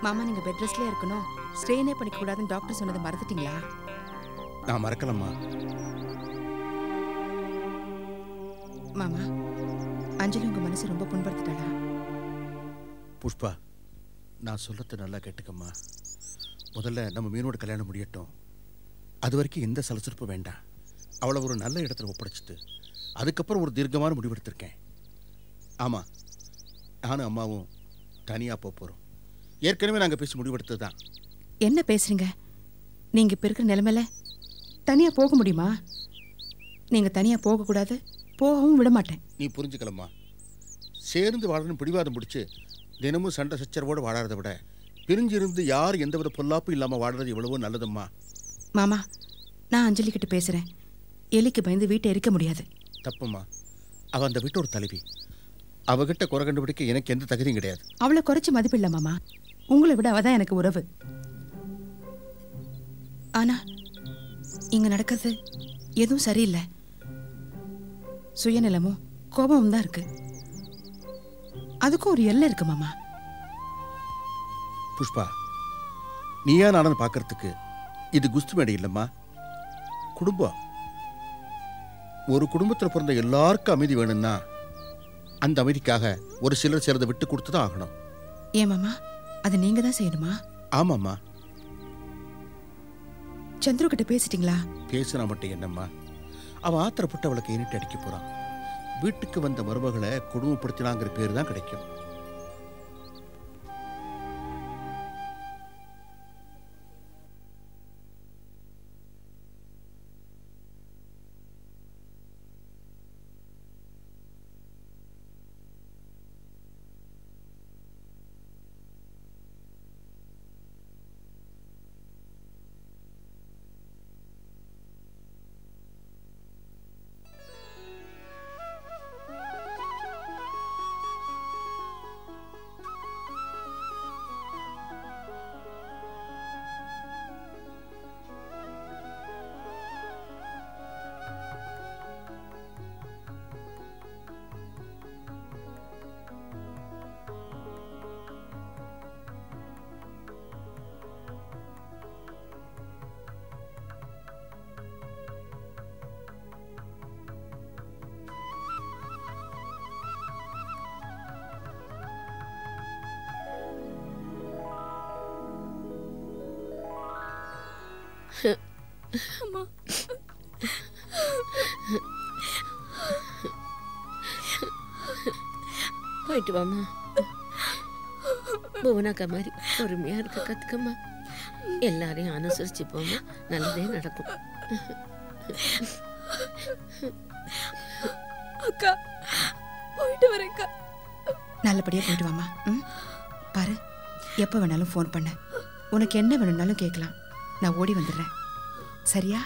மாமா நீங்க பெட் ரெஸ்ட்லயே இருக்கணும் ஸ்ட்ரெயினே பண்ணிக்க கூடாதுன்னு டாக்டர் சொன்னதை மறந்துட்டீங்களா நான் மறக்கலம்மா மாமா அஞ்சலி உங்க மனசு ரொம்ப புண்படுத்திட்டாளா புஷ்பா நான் சொல்றது நல்லா கேட்டுக்கம்மா முதல்ல நம்ம மீனோட கல்யாணம் முடியட்டும் அது வரைக்கும் எந்த சலசலப்பும் வேண்டாம் அவளை ஒரு நல்ல இடத்துல ஒப்படைச்சிட்டு அதுக்கப்புறம் ஒரு தீர்க்கமான முடிவெடுத்திருக்கேன் ஆமாம் நானும் அம்மாவும் தனியாக போக போகிறோம் ஏற்கனவே நாங்கள் பேசி முடிவெடுத்தது தான் என்ன பேசுறீங்க நீங்க இப்ப இருக்கிற நிலைமையில தனியா போக முடியுமா நீங்க தனியா போக கூடாது போகவும் விட மாட்டேன் நீ புரிஞ்சுக்கலம்மா சேர்ந்து வாழணும் பிடிவாதம் பிடிச்சி தினமும் சண்டை சச்சரவோடு வாழறத விட பிரிஞ்சிருந்து யார் எந்தவித பொல்லாப்பும் இல்லாமல் வாழறது எவ்வளவோ நல்லதும்மா மாமா நான் அஞ்சலி கிட்ட பேசுறேன் எலிக்கு பயந்து வீட்டை எரிக்க முடியாது தப்புமா அவ அந்த வீட்டோட தலைவி அவகிட்ட குறை கண்டுபிடிக்க எனக்கு எந்த தகுதியும் கிடையாது அவளை குறைச்சு மதிப்பில்ல மாமா உங்களை விட அவதான் எனக்கு உறவு ஆனா இங்க நடக்கிறது எதுவும் சரியில்லை சுயநலமும் கோபமும் தான் இருக்கு அதுக்கும் ஒரு எல்லை இருக்கு மாமா புஷ்பா நீயா நானும் பார்க்கறதுக்கு இது குஸ்தி மேடை இல்லைம்மா குடும்பம் ஒரு குடும்பத்தில் பிறந்த எல்லாருக்கும் அமைதி வேணும்னா அந்த அமைதிக்காக ஒரு சிலர் சிலதை விட்டு கொடுத்து தான் ஆகணும் ஏன் மாமா அதை நீங்க தான் செய்யணுமா ஆமாம்மா சந்துரு கிட்ட பேசிட்டீங்களா பேசினா மட்டும் என்னம்மா அவன் ஆத்திரப்பட்டு அவளை கைனிட்டு அடிக்க போறான் வீட்டுக்கு வந்த மருமகளை கொடுமைப்படுத்தினாங்கிற பேர் தான் கிடைக்கும் போயிட்டு வாம்மா புவனாக்கா மாதிரி பொறுமையா இருக்க கத்துக்கம்மா எல்லாரையும் அனுசரிச்சு போமா நல்லதே நடக்கும் அக்கா போயிட்டு வரேன்க்கா நல்லபடியா போயிட்டு வாமா ம் பாரு எப்போ வேணாலும் ஃபோன் பண்ண உனக்கு என்ன வேணும்னாலும் கேட்கலாம் நான் ஓடி வந்துடுறேன் சரியா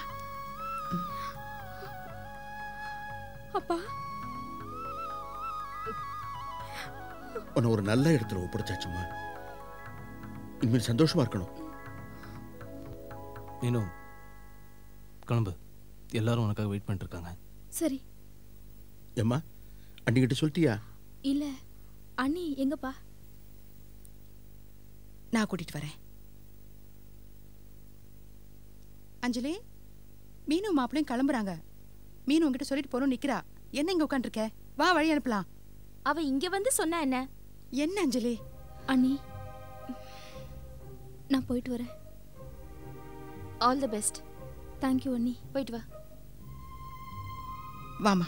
அப்பா உன்னை ஒரு நல்ல இடத்துல ஒப்படைச்சாச்சும்மா இனிமேல் சந்தோஷமா இருக்கணும் நீனும் கிளம்பு எல்லாரும் உனக்காக வெயிட் பண்ணிட்டு இருக்காங்க சரி ஏம்மா அன்னிக்கிட்ட சொல்லிட்டியா இல்ல அண்ணி எங்கப்பா நான் கூட்டிட்டு வரேன் அஞ்சலி மீனும் மாப்பிளையும் கிளம்புறாங்க மீனு உங்ககிட்ட சொல்லிட்டு போறோம் நிக்கிறா என்ன இங்க உட்காந்துருக்க வா வழி அனுப்பலாம் அவ இங்க வந்து சொன்னா என்ன என்ன அஞ்சலி அண்ணி நான் போயிட்டு வரேன் ஆல் தி பெஸ்ட் தேங்க்யூ அண்ணி போயிட்டு வா வாமா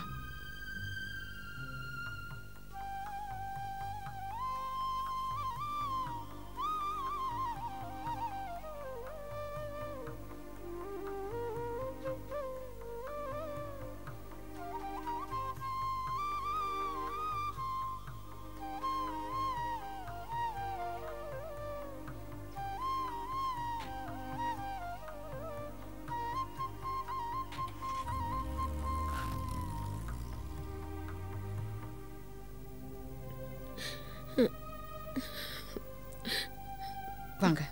வாங்க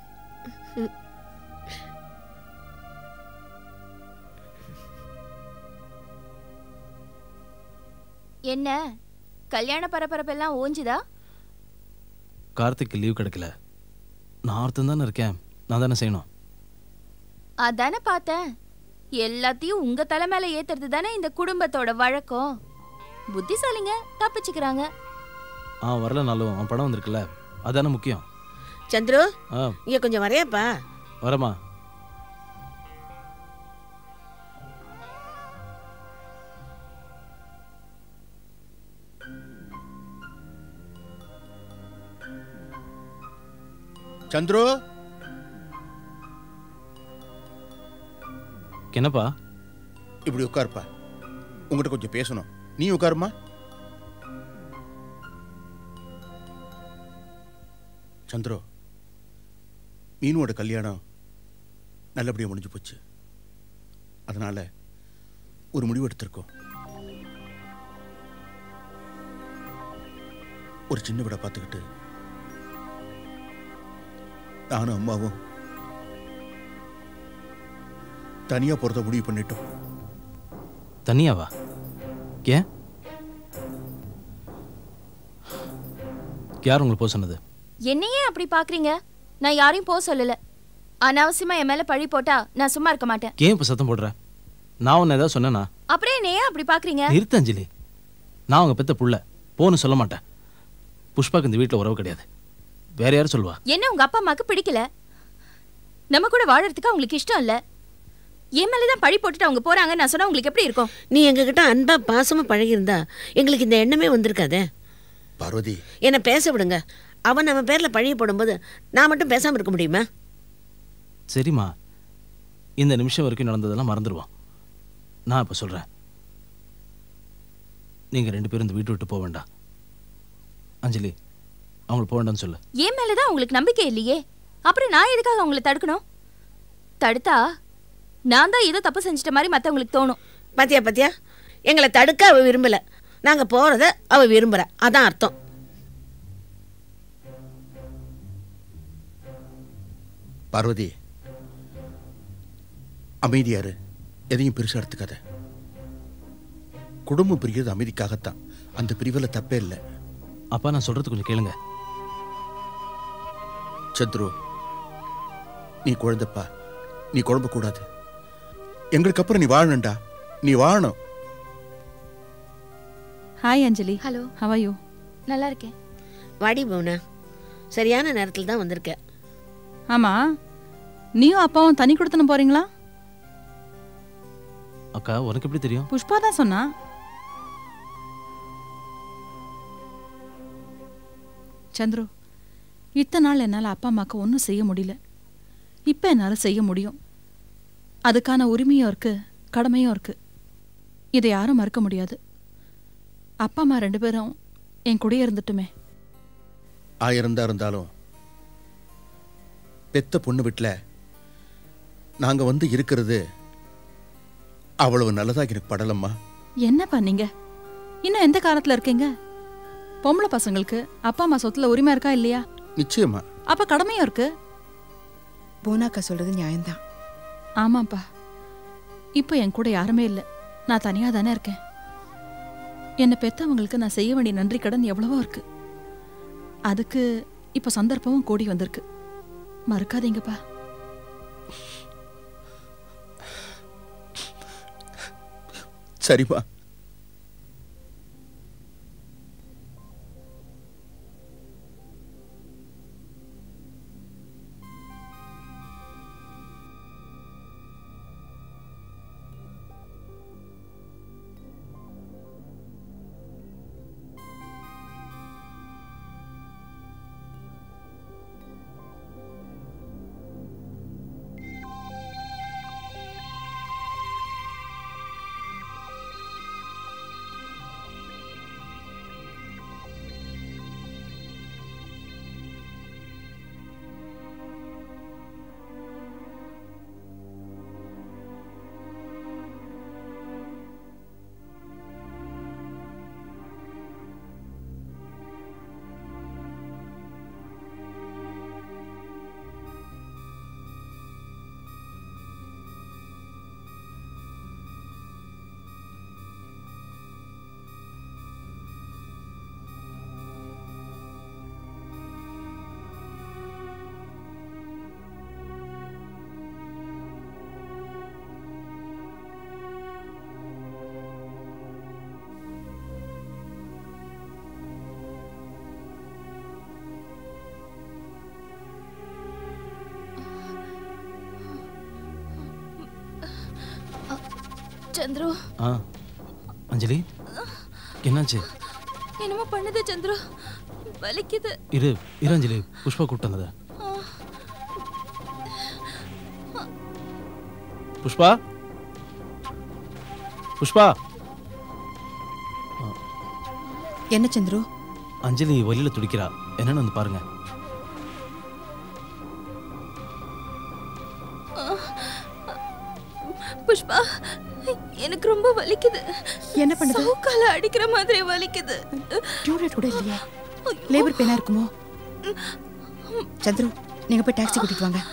என்ன கல்யாண பரபரப்பெல்லாம் ஓஞ்சுதா கார்த்திக்கு லீவ் கிடைக்கல நான் ஒருத்தன் தானே இருக்கேன் நான் தானே செய்யணும் அதானே பார்த்தேன் எல்லாத்தையும் உங்க தலை மேல ஏத்துறது தானே இந்த குடும்பத்தோட வழக்கம் புத்திசாலிங்க தப்பிச்சுக்கிறாங்க ஆ வரலனாலும் அவன் படம் வந்திருக்குல்ல அதானே முக்கியம் சந்துரு ஆ இங்க கொஞ்சம் வரையாப்பா வரமா சந்துரு என்னப்பா இப்படி உட்காருப்பா உங்ககிட்ட கொஞ்சம் பேசணும் நீ உட்காருமா சந்துரு மீனுவோட கல்யாணம் நல்லபடியாக முடிஞ்சு போச்சு அதனால ஒரு முடிவு எடுத்திருக்கோம் ஒரு சின்ன விட பார்த்துக்கிட்டு நானும் அம்மாவும் தனியா போறத முடிவு பண்ணிட்டோம் தனியாவா ஏன் யார் உங்களுக்கு போக சொன்னது என்னையே அப்படி பாக்குறீங்க நான் யாரையும் போக சொல்லல அனாவசியமா என் மேல பழி போட்டா நான் சும்மா இருக்க மாட்டேன் ஏன் இப்போ சத்தம் போடுற நான் உன்னை ஏதாவது சொன்னேனா அப்புறம் என்னையே அப்படி பாக்குறீங்க நிறுத்த அஞ்சலி நான் அவங்க பெத்த புள்ள போன்னு சொல்ல மாட்டேன் புஷ்பாக்கு இந்த வீட்டில் உறவு கிடையாது வேற யாரும் சொல்லுவா என்ன உங்க அப்பா அம்மாக்கு பிடிக்கல நம்ம கூட வாழறதுக்கு அவங்களுக்கு இஷ்டம் இல்ல என் மேலதான் பழி போட்டுட்டு அவங்க போறாங்க நான் சொன்னா உங்களுக்கு எப்படி இருக்கும் நீ எங்ககிட்ட அன்பா பாசமா பழகியிருந்தா எங்களுக்கு இந்த எண்ணமே வந்திருக்காதே பார்வதி என்னை பேச விடுங்க அவன் நம்ம பேர்ல பழிய போடும்போது நான் மட்டும் பேசாம இருக்க முடியுமா சரிம்மா இந்த நிமிஷம் வரைக்கும் நடந்ததெல்லாம் மறந்துடுவோம் நான் இப்போ சொல்கிறேன் நீங்கள் ரெண்டு பேரும் இந்த வீட்டு விட்டு போக வேண்டாம் அஞ்சலி அவங்களுக்கு போக வேண்டாம்னு சொல்லு என் மேலதான் உங்களுக்கு நம்பிக்கை இல்லையே அப்புறம் நான் எதுக்காக அவங்கள தடுக்கணும் தடுத்தா நான் தான் ஏதோ தப்பு செஞ்சிட்ட மாதிரி மத்தவங்களுக்கு தோணும் பாத்தியா பாத்தியா எங்களை தடுக்க அவ விரும்பல நாங்க போறத அவ விரும்புறா அதான் அர்த்தம் பார்வதி அமைதியாரு எதையும் பெருசா எடுத்துக்காத குடும்பம் பிரிகிறது அமைதிக்காகத்தான் அந்த பிரிவில் தப்பே இல்லை அப்பா நான் சொல்கிறது கொஞ்சம் கேளுங்க சத்ரு நீ குழந்தைப்பா நீ குழம்ப கூடாது எங்களுக்கு அப்புறம் நீ வாழணும்டா நீ வாழணும் hi Anjali hello how are you நல்லா இருக்கேன் வாடி பவுனா சரியான நேரத்தில் தான் வந்திருக்க ஆமா நீயும் அப்பாவும் தனி கொடுத்தன போறீங்களா அக்கா உனக்கு எப்படி தெரியும் புஷ்பா தான் சொன்னா சந்துரு இத்தனை நாள் என்னால் அப்பா அம்மாவுக்கு ஒன்றும் செய்ய முடியல இப்போ என்னால் செய்ய முடியும் அதுக்கான உரிமையும் இருக்கு கடமையும் இருக்கு இதை யாரும் மறுக்க முடியாது அப்பா அம்மா ரெண்டு பேரும் என் கூடயே இருந்துட்டுமே ஆயிரம் தான் இருந்தாலும் பெத்த பொண்ணு வீட்டில் நாங்க வந்து இருக்கிறது அவ்வளவு நல்லதா எனக்கு படலம்மா என்னப்பா நீங்க இன்னும் எந்த காலத்துல இருக்கீங்க பொம்பளை பசங்களுக்கு அப்பா அம்மா சொத்துல உரிமை இருக்கா இல்லையா நிச்சயமா அப்ப கடமையும் இருக்கு போனாக்கா சொல்றது நியாயம்தான் ஆமாப்பா இப்போ என் கூட யாருமே இல்லை நான் தனியாக தானே இருக்கேன் என்னை பெத்தவங்களுக்கு நான் செய்ய வேண்டிய நன்றி கடன் எவ்வளவோ இருக்கு அதுக்கு இப்போ சந்தர்ப்பமும் கூடி வந்திருக்கு மறுக்காதீங்கப்பா சரிம்மா சந்துரு ஆ அஞ்சலி என்னாச்சு என்னமோ பண்ணுது சந்துரு வலிக்குது இரு இரு அஞ்சலி புஷ்பா கூப்பிட்டு வந்தது புஷ்பா புஷ்பா என்ன சந்துரு அஞ்சலி வழியில துடிக்கிறா என்னன்னு வந்து பாருங்க புஷ்பா எனக்கு ரொம்ப வலிக்குது என்ன பண்ணுது சவுக்கால அடிக்கிற மாதிரி வலிக்குது டியூப்லைட் கூட இல்லையே லேபர் பெயினா இருக்குமோ சந்துரு நீங்க போய் டாக்ஸி கூட்டிட்டு வாங்க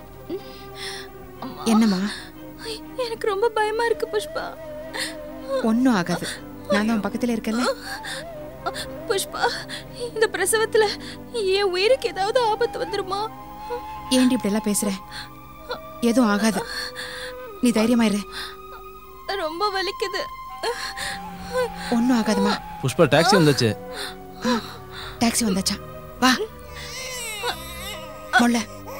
என்னம்மா எனக்கு ரொம்ப பயமா இருக்கு புஷ்பா ஒன்றும் ஆகாது நான் தான் உன் பக்கத்துல இருக்கேன்ல புஷ்பா இந்த பிரசவத்துல என் உயிருக்கு ஏதாவது ஆபத்து வந்துருமா ஏன்டி இப்படி எல்லாம் பேசுற எதுவும் ஆகாது நீ தைரியமா இரு ரொம்ப வலிக்குது ஒன்றும் ஆகாதுமா புஷ்பா டாக்ஸி வந்துச்சு டாக்ஸி வந்தாச்சா வா மொல்ல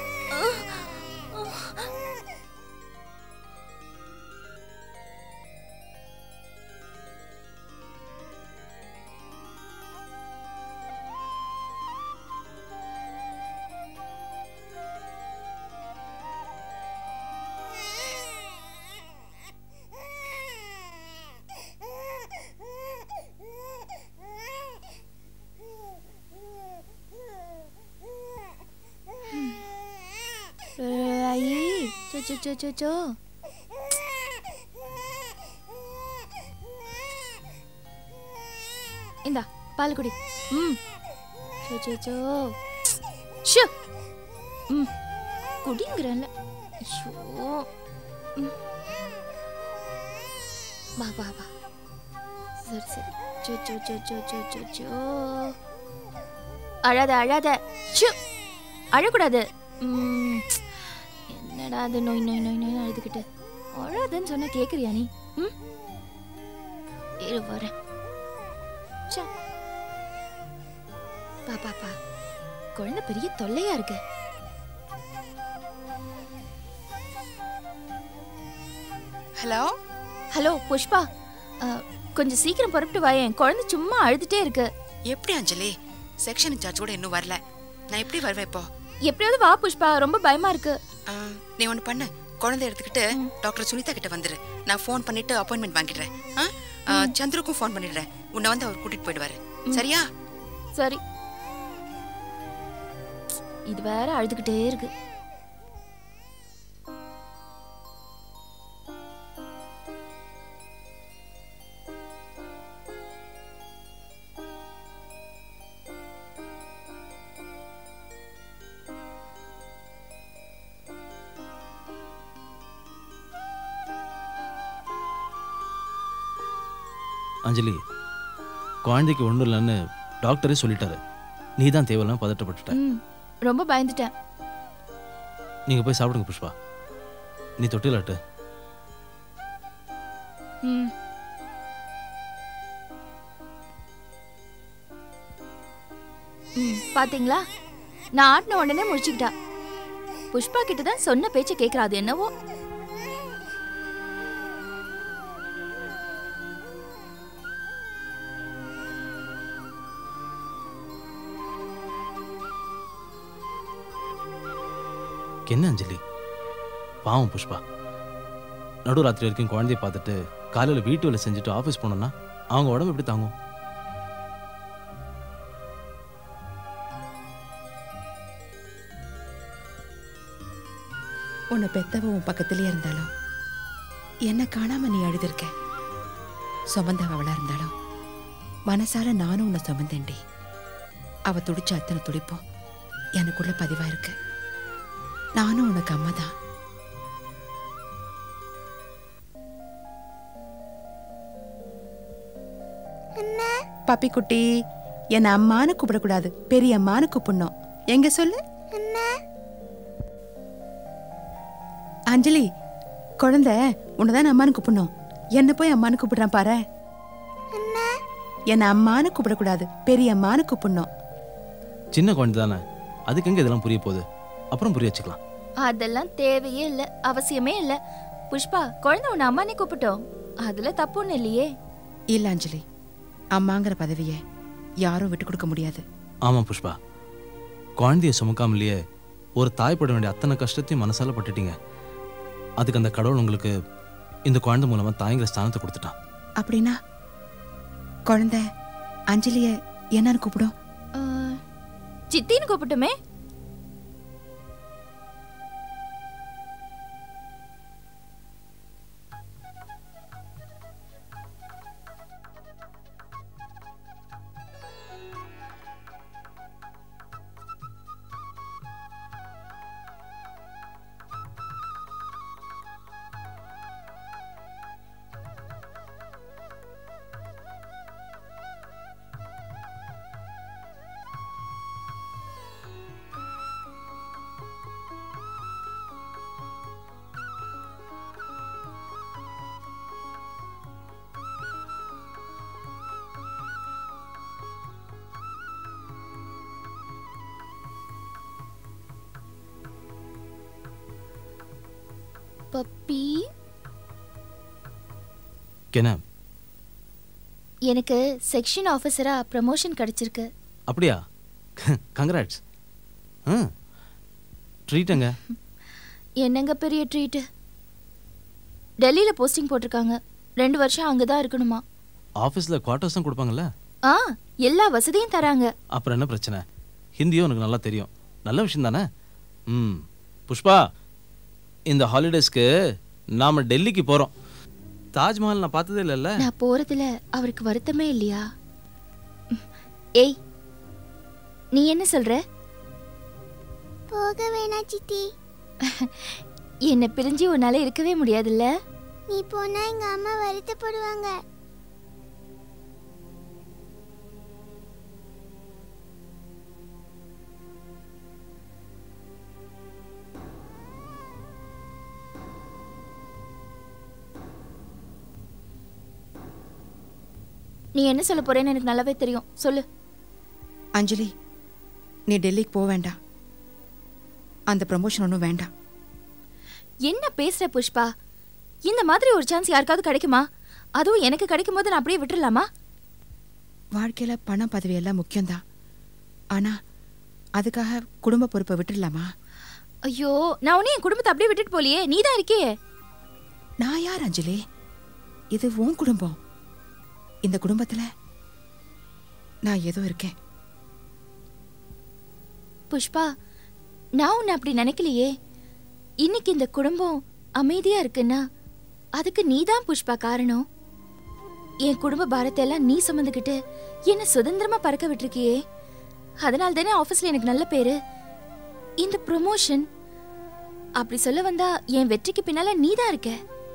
ஐயே சோ சோ சோ சோ சோ இந்தா பால் குடி ம் சோ சோ சோ ஷு ம் குடிங்கிறல்ல ஐயோ ம். வா வா வா சரி சரி சோ சோ சோ சோ சோ சோ சோ அழாத அழாத ஷு அழக்கூடாது ம், என்னடா அது நோய் நோய் நோய் நோய் அழுதுகிட்டு அழாதன்னு சொன்னா கேக்குறியா நீ ம் இரு வரேன் ச்சே. பா பா பா குழந்தை பெரிய தொல்லையா இருக்கு ஹலோ ஹலோ புஷ்பா அ, கொஞ்சம் சீக்கிரம் புறப்பட்டு வாயேன் குழந்தை சும்மா அழுதுட்டே இருக்கு எப்படி அஞ்சலி செக்ஷன் இன்சார்ஜ் கூட இன்னும் வரல நான் எப்படி வருவேன் இப்போ எப்படியாவது வா புஷ்பா ரொம்ப பயமா இருக்கு ஆ, நீ ஒன்று பண்ணு குழந்தை எடுத்துக்கிட்டு டாக்டர் சுனிதா கிட்ட வந்துரு நான் ஃபோன் பண்ணிட்டு அப்பாயின்மெண்ட் வாங்கிடுறேன் ஆ? ஆ, சந்துருக்கும் ஃபோன் பண்ணிடுறேன் உன்னை வந்து அவர் கூட்டிட்டு போயிடுவாரு சரியா சரி இது வேற அழுதுகிட்டே இருக்கு அஞ்சலி குழந்தைக்கு ஒன்றும் இல்லைன்னு டாக்டரே சொல்லிட்டாரு நீ தான் தேவையில்லாம் பதட்டப்பட்டுட்ட ம் ரொம்ப பயந்துட்டேன் நீங்கள் போய் சாப்பிடுங்க புஷ்பா நீ தொட்டிலாட்டு ம் ம் பாத்தீங்களா நான் ஆட்டின உடனே முடிச்சுக்கிட்டா புஷ்பா கிட்ட தான் சொன்ன பேச்ச கேக்குறா அது என்னவோ என்ன அஞ்சலி பாவம் புஷ்பா நடுராத்திரி வரைக்கும் குழந்தைய பார்த்துட்டு காலையில் வீட்டு வேலை செஞ்சுட்டு ஆஃபீஸ் போனோம்னா அவங்க உடம்பு எப்படி தாங்கும் உன்னை பெத்தவ உன் பக்கத்திலேயே இருந்தாலும் என்ன காணாம நீ அழுதுருக்க சுமந்தவ அவளா இருந்தாலும் மனசால நானும் உன்னை சுமந்தேன்டி அவ துடிச்ச அத்தனை துடிப்போம் எனக்குள்ள பதிவா இருக்கு நானும் உனக்கு அம்மா தான் பப்பி குட்டி என்ன அம்மான்னு கூப்பிடக்கூடாது பெரிய அம்மான்னு கூப்பிடணும் எங்க சொல்லு அஞ்சலி குழந்தை உன்னதான் அம்மான்னு கூப்பிடணும் என்ன போய் அம்மான்னு கூப்பிடுறான் பாரு என்ன அம்மான்னு கூப்பிடக்கூடாது பெரிய அம்மான்னு கூப்பிடணும் சின்ன குழந்தை தானே அதுக்கு எங்கே இதெல்லாம் புரிய போகுது அப்புறம் புரிய வச்சுக்கலாம் அதெல்லாம் தேவையே இல்ல அவசியமே இல்ல புஷ்பா குழந்தை உன்னை அம்மானே கூப்பிட்டோம் அதுல தப்பு ஒண்ணு இல்லையே இல்ல அஞ்சலி அம்மாங்கிற பதவியை யாரும் விட்டு கொடுக்க முடியாது ஆமாம் புஷ்பா குழந்தைய சுமக்காமலேயே ஒரு தாய் பட வேண்டிய அத்தனை கஷ்டத்தையும் மனசால பட்டுட்டீங்க அதுக்கு அந்த கடவுள் உங்களுக்கு இந்த குழந்தை மூலமா தாய்ங்கிற ஸ்தானத்தை கொடுத்துட்டான் அப்படின்னா குழந்தை அஞ்சலிய என்னன்னு கூப்பிடும் அஹ், சித்தின்னு கூப்பிட்டுமே பப்பி என்ன எனக்கு செக்ஷன் ஆஃபீஸரா ப்ரமோஷன் கிடைச்சிருக்கு அப்படியா கங்க்ராட்ஸ் ஆ ட்ரீட்டுங்க என்னங்க பெரிய ட்ரீட் டெல்லியில போஸ்டிங் போட்டிருக்காங்க ரெண்டு வருஷம் அங்கதான் இருக்கணுமா ஆஃபீஸில் குவார்ட்டர்ஸும் கொடுப்பாங்கல்ல ஆ எல்லா வசதியும் தராங்க அப்புறம் என்ன பிரச்சனை ஹிந்தியும் எனக்கு நல்லா தெரியும் நல்ல விஷயம் தானே ம் புஷ்பா இந்த ஹாலிடேஸ்க்கு நாம் டெல்லிக்கு போகிறோம் தாஜ்மஹால் நான் பார்த்ததே இல்லைல்ல நான் போறதுல அவருக்கு வருத்தமே இல்லையா ம், ஏய் நீ என்ன சொல்ற போக வேணா சித்தி என்னை பிரிஞ்சு உன்னால இருக்கவே முடியாதுல்ல நீ போனா எங்க அம்மா வருத்தப்படுவாங்க நீ என்ன சொல்ல போறேன்னு எனக்கு நல்லாவே தெரியும் சொல்லு அஞ்சலி நீ டெல்லிக்கு போக வேண்டாம் அந்த ப்ரமோஷன் ஒன்றும் வேண்டாம் என்ன பேசுற புஷ்பா இந்த மாதிரி ஒரு சான்ஸ் யாருக்காவது கிடைக்குமா அதுவும் எனக்கு கிடைக்கும் போது நான் அப்படியே விட்டுறலாமா வாழ்க்கையில பணம் பதவி எல்லாம் முக்கியம்தான் ஆனா அதுக்காக குடும்ப பொறுப்பை விட்டுடலாமா ஐயோ நான் உன்னை என் குடும்பத்தை அப்படியே விட்டுட்டு போலியே நீ தான் இருக்கியே நான் யார் அஞ்சலி இது உன் குடும்பம் இந்த குடும்பத்துல நான் ஏதோ இருக்கேன் புஷ்பா நான் உன்னை அப்படி நினைக்கலையே இன்னைக்கு இந்த குடும்பம் அமைதியா இருக்குன்னா அதுக்கு நீதான் புஷ்பா காரணம் என் குடும்ப பாரத்தை எல்லாம் நீ சுமந்துக்கிட்டு என்ன சுதந்திரமா பறக்க விட்டுருக்கியே அதனால தானே ஆபீஸ்ல எனக்கு நல்ல பேரு இந்த ப்ரொமோஷன் அப்படி சொல்ல வந்தா என் வெற்றிக்கு பின்னால நீ தான் இருக்க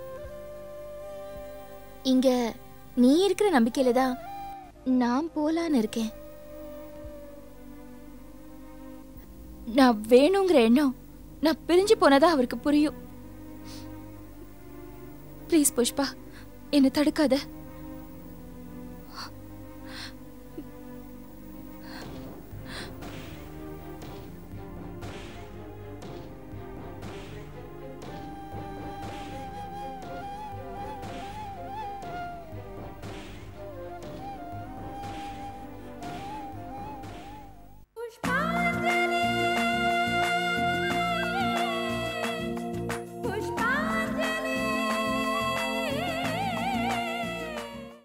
இங்க நீ இருக்கிற நம்பிக்கையில தான் நான் போலான்னு இருக்கேன் நான் வேணுங்கிற எண்ணம் நான் பிரிஞ்சு போனதா அவருக்கு புரியும் ப்ளீஸ் புஷ்பா என்னை தடுக்காத